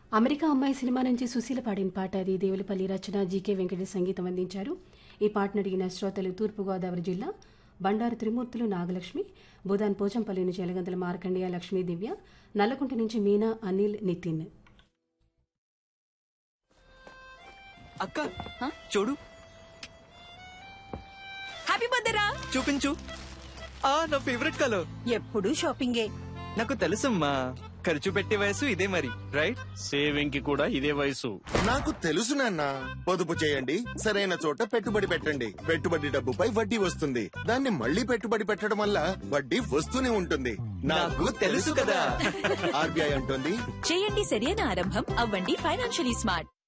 America అమ్మాయి cinema నుంచి సుశీల పాడిన పాట అది దేవులపల్లి రచన జీకే వెంకటేష్ సంగీతం అందించారు ఈ పాటను అడిగిన శ్రోతలు తూర్పుగోదావరి జిల్లా బండారు త్రిమూర్తులు నాగలక్ష్మి బుధాన్ పోచంపల్లి నుంచి ఎలగంతల మార్కండేయ లక్ష్మీ దివ్య నల్లకుంట నుంచి మీనా అనిల్ నితిన్ అక్క చూడు హ్యాపీ బర్త్డే రా చూపించు ఆ నా ఫేవరెట్ కలర్ ఎప్పుడు షాపింగే నాకు తెలుసమ్మా ఖర్చు పెట్టే వయసు ఇదే మరి రైట్ సేవింగ్ కి కూడా ఇదే వయసు నాకు తెలుసు నాన్న పొదుపు చేయండి సరైన చోట పెట్టుబడి పెట్టండి పెట్టుబడి డబ్బుపై వడ్డీ వస్తుంది దాన్ని మళ్ళీ పెట్టుబడి పెట్టడం వల్ల వడ్డీ వస్తూనే ఉంటుంది నాకు తెలుసు కదా ఆర్బీఐ అంటుంది చేయండి సరైన ఆరంభం అవ్వండి ఫైనాన్షియలీ స్మార్ట్